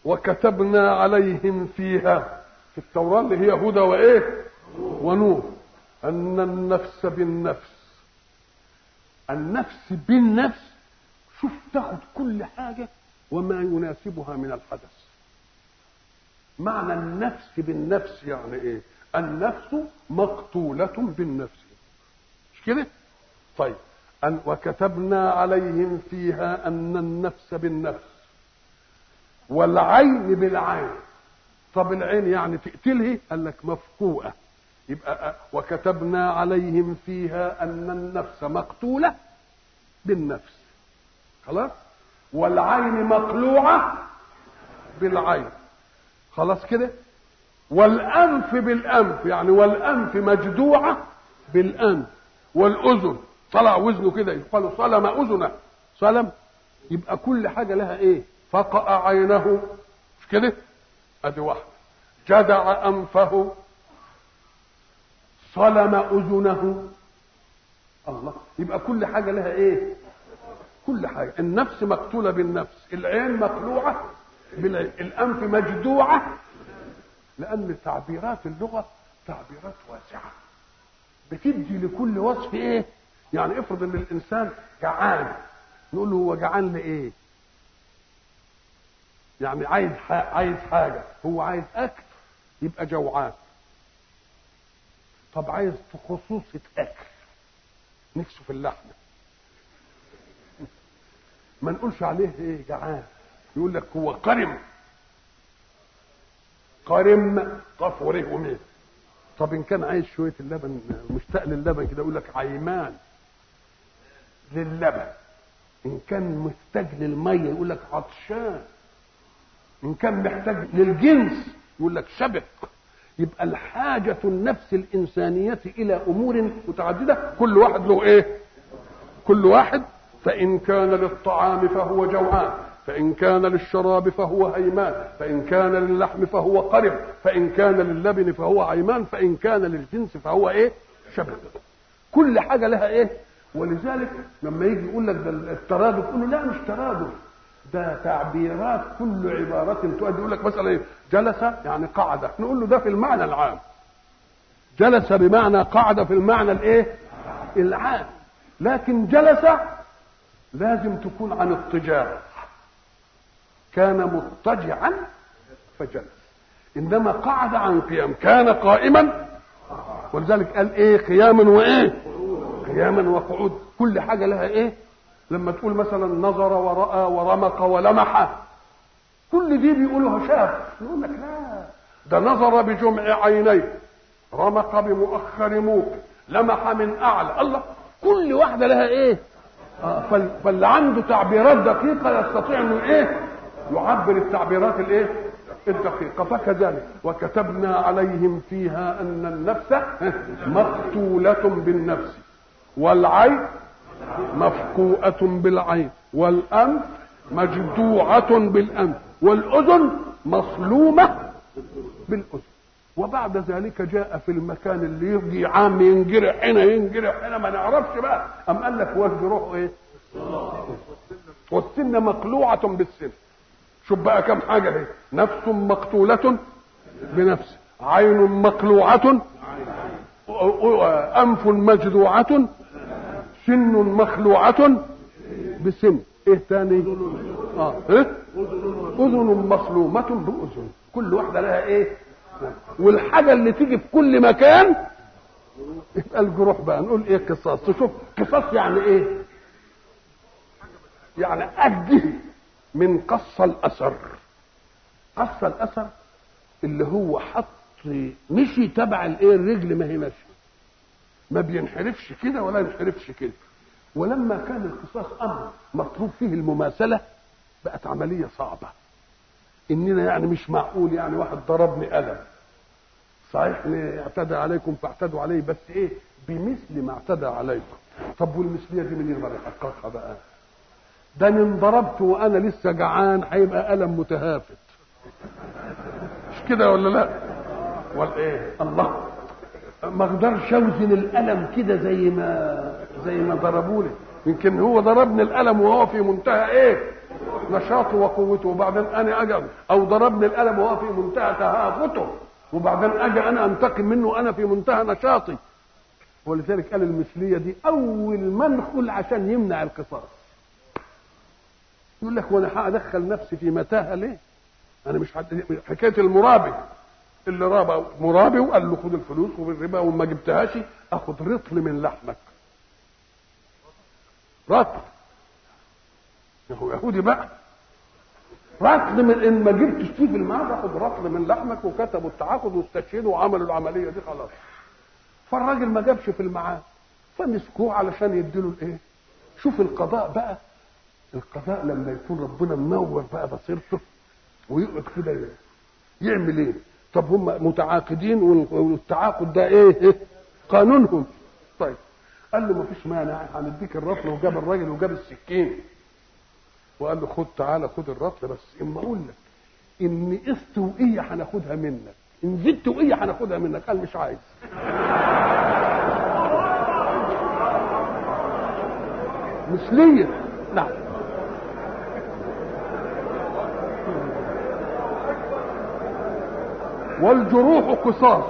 وكتبنا عليهم فيها في التوراة اللي هي هدى وإيه ونور أن النفس بالنفس النفس بالنفس شوف تاخد كل حاجة وما يناسبها من الحدث معنى النفس بالنفس يعني ايه النفس مقتولة بالنفس مش كده طيب أن وكتبنا عليهم فيها أن النفس بالنفس والعين بالعين طب العين يعني تقتله قال لك مفقوءة يبقى وكتبنا عليهم فيها أن النفس مقتولة بالنفس خلاص والعين مقلوعة بالعين خلاص كده والأنف بالأنف يعني والأنف مجدوعة بالأنف والأذن طلع وزنه كده يقال صلم أذنه صلم يبقى كل حاجة لها إيه فقأ عينه مش كده أدي واحدة جدع أنفه صلم أذنه الله يبقى كل حاجة لها إيه كل حاجة النفس مقتولة بالنفس العين مقلوعة بالعين الأنف مجدوعة لأن تعبيرات اللغة تعبيرات واسعة بتدي لكل وصف إيه يعني افرض ان الانسان جعان نقول له هو جعان لايه يعني عايز عايز حاجه هو عايز اكل يبقى جوعان طب عايز في خصوصة اكل نفسه في اللحمه ما نقولش عليه ايه جعان يقول لك هو قرم قرم قف وريه ومين طب ان كان عايز شويه اللبن مشتاق للبن كده يقول لك عيمان للبن ان كان محتاج للميه يقول لك عطشان ان كان محتاج للجنس يقول لك شبق يبقى الحاجة النفس الإنسانية إلى أمور متعددة كل واحد له إيه؟ كل واحد فإن كان للطعام فهو جوعان فإن كان للشراب فهو هيمان فإن كان للحم فهو قرب فإن كان للبن فهو عيمان فإن كان للجنس فهو إيه؟ شبه كل حاجة لها إيه؟ ولذلك لما يجي يقول لك ده الترادف تقول له لا مش ترادف ده تعبيرات كل عبارة تؤدي يقول لك مثلا ايه جلس يعني قعد نقول له ده في المعنى العام جلس بمعنى قعد في المعنى الايه العام لكن جلس لازم تكون عن اضطجاع كان مضطجعا فجلس انما قعد عن قيام كان قائما ولذلك قال ايه قياما وايه قياما وقعود كل حاجه لها ايه لما تقول مثلا نظر وراى ورمق ولمح كل دي بيقولوا شاف يقول لك لا ده نظر بجمع عينيه رمق بمؤخر موق لمح من اعلى الله كل واحده لها ايه آه فال... فاللي عنده تعبيرات دقيقه يستطيع انه ايه يعبر التعبيرات الايه الدقيقه فكذلك وكتبنا عليهم فيها ان النفس مقتوله بالنفس والعين مفقوءة بالعين والأنف مجدوعة بالأنف والأذن مصلومة بالأذن وبعد ذلك جاء في المكان اللي يجي عام ينجرح هنا ينجرح هنا ما نعرفش بقى أم قال لك وجروحه إيه؟ والسن مقلوعة بالسن شوف بقى كم حاجة اهي نفس مقتولة بنفس عين مقلوعة أنف مجدوعة سن مخلوعة بسن ايه تاني اه ايه اذن مصلومة باذن كل واحدة لها ايه والحاجة اللي تيجي في كل مكان يبقى الجروح بقى نقول ايه قصاص تشوف قصاص يعني ايه يعني أجه من قص الأثر قص الأثر اللي هو حط مشي تبع الايه الرجل ما هي ماشيه ما بينحرفش كده ولا ينحرفش كده ولما كان القصاص امر مطلوب فيه المماثله بقت عمليه صعبه اننا يعني مش معقول يعني واحد ضربني قلم صحيح اعتدى عليكم فاعتدوا عليه بس ايه بمثل ما اعتدى عليكم طب والمثليه دي منين ما يحققها بقى ده انا انضربت وانا لسه جعان هيبقى الم متهافت مش كده ولا لا ولا ايه الله ما اقدرش اوزن الالم كده زي ما زي ما ضربوني يمكن هو ضربني الالم وهو في منتهى ايه نشاطه وقوته وبعدين انا اجي او ضربني القلم وهو في منتهى تهافته وبعدين اجي انا انتقم منه انا في منتهى نشاطي ولذلك قال المثليه دي اول منخل عشان يمنع القصاص يقول لك وانا هادخل نفسي في متاهه ليه؟ انا مش حد... حكايه المرابي اللي رابى مرابي وقال له خد الفلوس وبالربا وما جبتهاش اخد رطل من لحمك رطل هو يهودي بقى رطل من ان ما جبتش فيه في المعاد اخد رطل من لحمك وكتبوا التعاقد واستشهدوا وعملوا العمليه دي خلاص فالراجل ما جابش في الميعاد فمسكوه علشان يديله الايه شوف القضاء بقى القضاء لما يكون ربنا منور بقى بصيرته ويقعد كده يعمل ايه طب هم متعاقدين والتعاقد ده ايه, إيه؟ قانونهم طيب قال له ما فيش مانع هنديك الرطل وجاب الراجل وجاب السكين وقال له خد تعالى خد الرطل بس اما اقول لك ان قسط وقيه هناخدها منك ان زدت وقيه هناخدها منك قال مش عايز مثليه نعم والجروح قصاص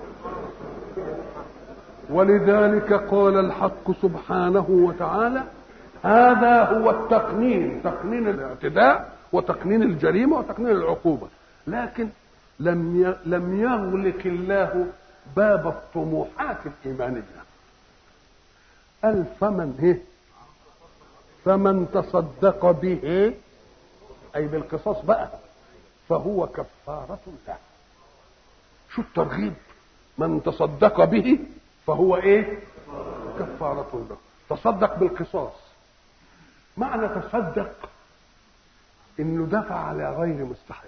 ولذلك قال الحق سبحانه وتعالى هذا هو التقنين تقنين الاعتداء وتقنين الجريمه وتقنين العقوبه لكن لم لم يغلق الله باب الطموحات الايمانيه قال فمن هي فمن تصدق به اي بالقصاص بقى فهو كفاره له شو الترغيب من تصدق به فهو ايه كفارة له تصدق بالقصاص معنى تصدق انه دفع على غير مستحق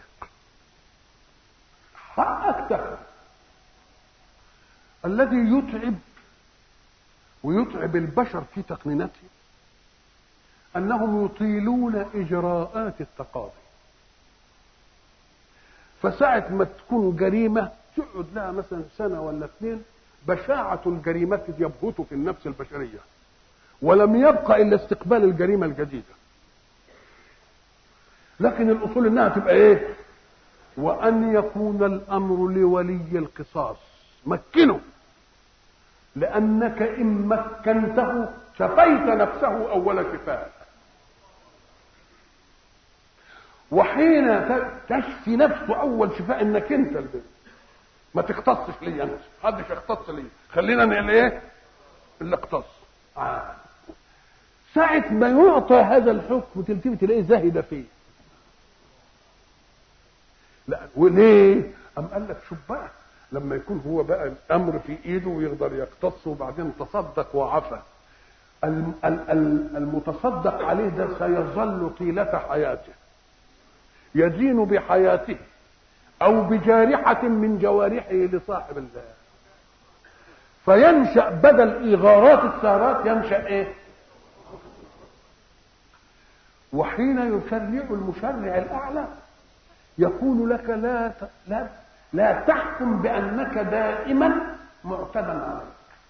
حقك دفع الذي يتعب ويتعب البشر في تقنينته انهم يطيلون اجراءات التقاضي فساعة ما تكون جريمة تقعد لها مثلا سنة ولا اثنين بشاعة الجريمة يبهت في النفس البشرية ولم يبقى إلا استقبال الجريمة الجديدة لكن الأصول إنها تبقى إيه وأن يكون الأمر لولي القصاص مكنه لأنك إن مكنته شفيت نفسه أول شفاء وحين تشفي نفسه أول شفاء إنك أنت اللي ما تختصش لي انت محدش يختص لي خلينا نقول ايه اللي اختص آه. ساعة ما يعطى هذا الحكم تلتفت تلاقيه زهد فيه لا وليه أم قال لك شوف بقى لما يكون هو بقى الامر في ايده ويقدر يقتص وبعدين تصدق وعفى المتصدق عليه ده سيظل طيلة حياته يدين بحياته او بجارحة من جوارحه لصاحب الله فينشأ بدل إغارات السارات ينشأ إيه؟ وحين يشرع المشرع الأعلى يقول لك لا لا لا تحكم بأنك دائما معتدا عليك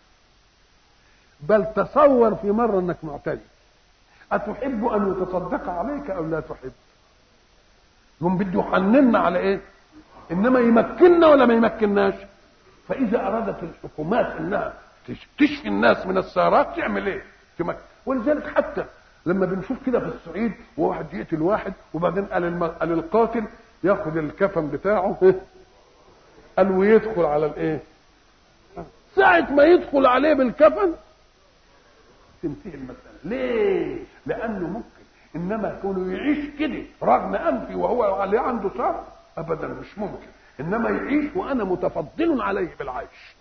بل تصور في مرة أنك معتدي أتحب أن يتصدق عليك أو لا تحب؟ يوم بده يحننا على إيه؟ انما يمكننا ولا ما يمكنناش فاذا ارادت الحكومات انها تشفي الناس من السارات تعمل ايه تمكن ولذلك حتى لما بنشوف كده في الصعيد وواحد يقتل واحد وبعدين قال, الم... قال القاتل ياخذ الكفن بتاعه قال ويدخل على الايه ساعة ما يدخل عليه بالكفن تنتهي المسألة ليه؟ لأنه ممكن إنما يكون يعيش كده رغم أنفي وهو عليه عنده صار ابدا مش ممكن انما يعيش وانا متفضل عليه بالعيش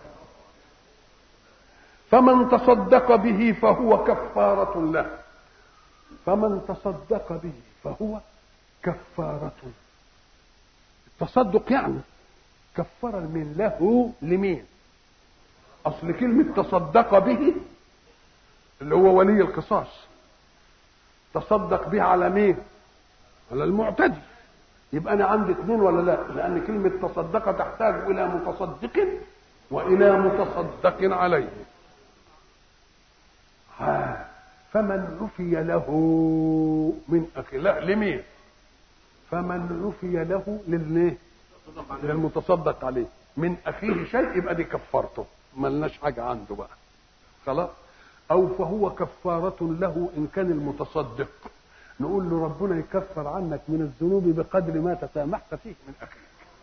فمن تصدق به فهو كفارة له فمن تصدق به فهو كفارة التصدق يعني كفر من له لمين اصل كلمة تصدق به اللي هو ولي القصاص تصدق به على مين على المعتدي يبقى انا عندي اثنين ولا لا لان كلمه تصدق تحتاج الى متصدق والى متصدق عليه ها فمن عفي له من اخيه لا لمين فمن عفي له لليه للمتصدق عليه من اخيه شيء يبقى دي كفارته ملناش حاجه عنده بقى خلاص او فهو كفاره له ان كان المتصدق نقول له ربنا يكفر عنك من الذنوب بقدر ما تسامحت فيه من اخيك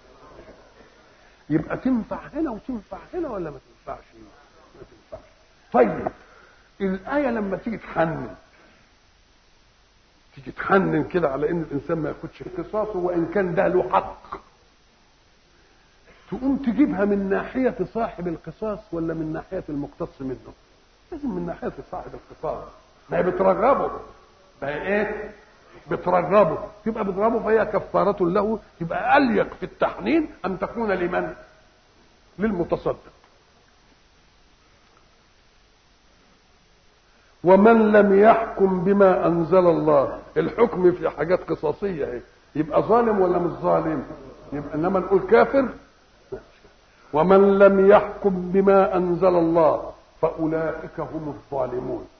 يبقى تنفع هنا وتنفع هنا ولا ما تنفعش ما تنفعش طيب الآية لما تيجي تحنن تيجي تحنن كده على ان الانسان ما ياخدش قصاصه وان كان ده له حق تقوم تجيبها من ناحية صاحب القصاص ولا من ناحية المقتص منه لازم من ناحية صاحب القصاص ما هي بترغبه ما هي ايه بترغبه تبقى بترغبه فهي كفارة له يبقى أليق في التحنين أن تكون لمن للمتصدق ومن لم يحكم بما أنزل الله الحكم في حاجات قصاصية اهي يبقى ظالم ولا مش ظالم يبقى انما نقول كافر ومن لم يحكم بما انزل الله فاولئك هم الظالمون